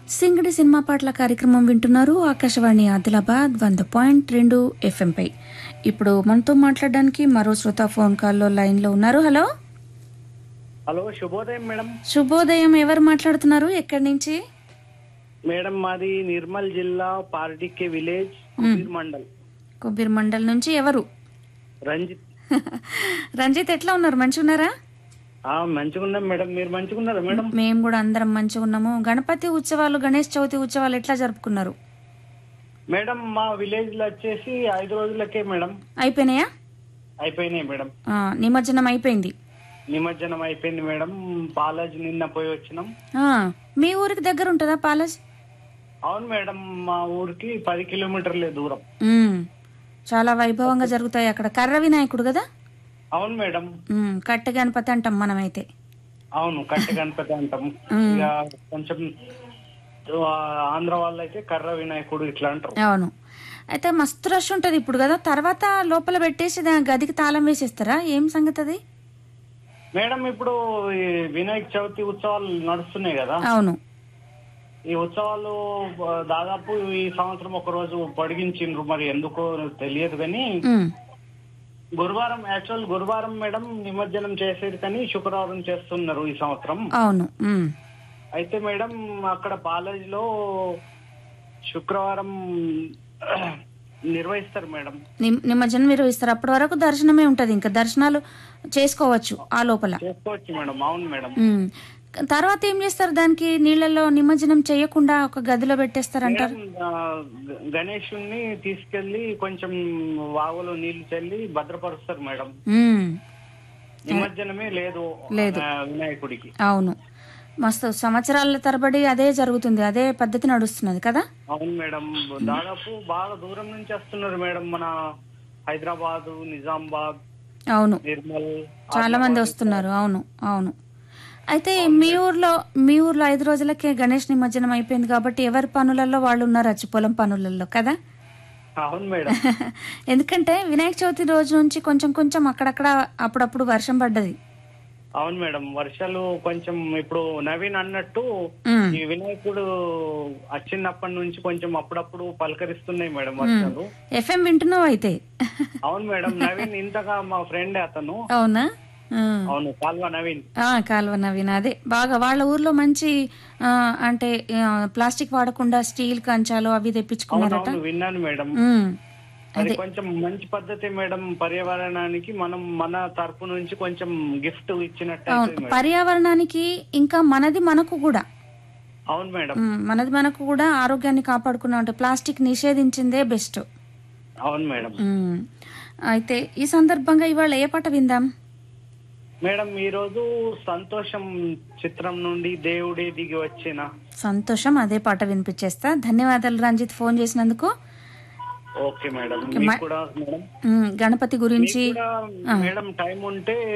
సింగడి cinema పాటల కార్యక్రమం వింటున్నారు ఆకాశవాణి ఆదిలాబాద్ వంద పాయింట్ రెండు ఎఫ్ఎంపై ఇప్పుడు మనతో మాట్లాడడానికి మరో శ్రోత ఫోన్ కాల్లో లైన్లో ఉన్నారు హలో హలో శుభోదయం మేడం శుభోదయం ఎవరు మాట్లాడుతున్నారు ఎక్కడి నుంచి మేడం మాది నిర్మల్ జిల్లా పార్టీకే విలేజ్ కుబీర్ మండల్ కొబ్బరి మండల్ నుంచి ఎవరు రంజిత్ రంజిత్ ఎట్లా ఉన్నారు మంచిగా ఉన్నారా ఆ మంచిగా ఉన్నాం మేడం మీరు మంచిగా ఉన్నారా మేడం మేము కూడా అందరం మంచిగా ఉన్నాము గణపతి ఉత్సవాలు గణేష్ చవితి ఉత్సవాలు ఎట్లా జరుపుకున్నారు మేడం మా విలేజ్ లో వచ్చేసి ఐదు రోజులకే మేడం అయిపోయినాయా అయిపోయినాయి మేడం ఆ, నిమజ్జనం అయిపోయింది నిమజ్జనం అయిపోయింది మేడం పాలాజ్ నిన్న పోయి వచ్చినాం ఆ, మీ ఊరికి దగ్గర ఉంటుందా పాలస్ అవును మేడం మా ఊరికి పది కిలోమీటర్లే దూరం ఉమ్, చాలా వైభవంగా జరుగుతాయి అక్కడ కర్ర వినాయకుడు కదా అవును మేడం ఉమ్, కట్టె గణపతి అంటాం మనమైతే అవును కట్టె గణపతి అంటాం ఇక కొంచెం ఆ, ఆంధ్ర వాళ్ళు అయితే కర్ర వినాయకుడు ఇట్లా అంటారు అవును అయితే మస్తు రష్ ఉంటుంది ఇప్పుడు కదా తర్వాత లోపల పెట్టేసి దా- గదికి తాళం వేసేస్తారా ఏం సంగతి అది మేడం ఇప్పుడు ఈ వినాయక చవితి ఉత్సవాలు నడుస్తున్నాయి కదా అవును ఈ ఉత్సవాలు ఆ, దాదాపు ఈ సంవత్సరం ఒక రోజు పొడిగించిండ్రు మరి ఎందుకో తెలియదు కానీ ఉమ్, గురువారం యాక్చువల్ గురువారం మేడం నిమజ్జనం చేసేది కానీ శుక్రవారం చేస్తున్నారు ఈ సంవత్సరం అవును ఉమ్, అయితే మేడం అక్కడ కాలేజీలో శుక్రవారం నిర్వహిస్తారు మేడం నిమ్- నిమజ్జనం నిర్వహిస్తారు అప్పటి వరకు దర్శనమే ఉంటుంది ఇంకా దర్శనాలు చేసుకోవచ్చు ఆ లోపల చేసుకోవచ్చు మేడం అవును మేడం ఉమ్, తర్వాత ఏం చేస్తారు దానికి నీళ్ళలో నిమజ్జనం చేయకుండా ఒక గదిలో పెట్టేస్తారంటారు మేడం, ఆ, గ- గణేశుణ్ణి తీసుకెళ్లి కొంచెం వాగులో నీళ్లు చల్లి భద్రపరుస్తారు మేడం ఉమ్, నిమజ్జనమే లేదు లేదు. ఆ, వినాయకుడికి అవును మస్తు సంవత్సరాల తరబడి అదే జరుగుతుంది అదే పద్ధతి నడుస్తున్నది కదా అవును మేడం దాదాపు బాగా దూరం నుంచి వస్తున్నారు మేడం మన హైదరాబాద్ నిజామాబాద్ అవును నిర్మల్ చాలా మంది వస్తున్నారు అవును అవును అయితే మీ ఊర్లో మీ ఊర్లో ఐదు రోజులకే గణేష్ నిమజ్జనం అయిపోయింది కాబట్టి ఎవరి పనులలో వాళ్ళు ఉన్నారు అచ్చి పొలం పనులలో కదా అవును మేడం ఎందుకంటే వినాయక చవితి రోజు నుంచి కొంచెం కొంచెం అక్కడక్కడ అప్పుడప్పుడు వర్షం పడ్డది అవును మేడం వర్షాలు కొంచెం ఇప్పుడు నవీన్ అన్నట్టు ఉమ్, ఈ వినాయకుడు వచ్చినప్పటి నుంచి కొంచెం అప్పుడప్పుడు పలకరిస్తున్నాయి మేడం వర్షాలు ఎఫ్ఎం వింటున్నావు అయితే అవును మేడం నవీన్ ఇంతగా మా ఫ్రెండ్ అతను అవునా ఆ. అవును కాల్వ నవీన్ ఆ, కాలువ నవీన్ అదే బాగా వాళ్ళ ఊర్లో మంచి ఆ, అంటే ఆ, ప్లాస్టిక్ వాడకుండా స్టీల్ కంచాలు అవి తెప్పించుకున్నారట అవును విన్నాను మేడం ఉమ్, అది కొంచెం మంచి పద్ధతి మేడం పర్యావరణానికి మనం మన తరపు నుంచి కొంచెం గిఫ్ట్ ఇచ్చినట్టు అవును పర్యావరణానికి ఇంకా మనది మనకు కూడా అవును మేడం ఉమ్, మనది మనకు కూడా ఆరోగ్యాన్ని కాపాడుకున్నాం అంటే ప్లాస్టిక్ నిషేధించిందే బెస్ట్ అవును మేడం ఉమ్, అయితే ఈ సందర్భంగా ఇవాళ ఏ పాట విందాం మేడం ఈ రోజు సంతోషం చిత్రం నుండి దేవుడే దిగి వచ్చిన సంతోషం అదే పాట వినిపించేస్తా ధన్యవాదాలు రంజిత్ ఫోన్ చేసినందుకు ఓకే మేడం మీకు కూడా మేడం ఉమ్, గణపతి గురించి కూడా మేడం టైం ఉంటే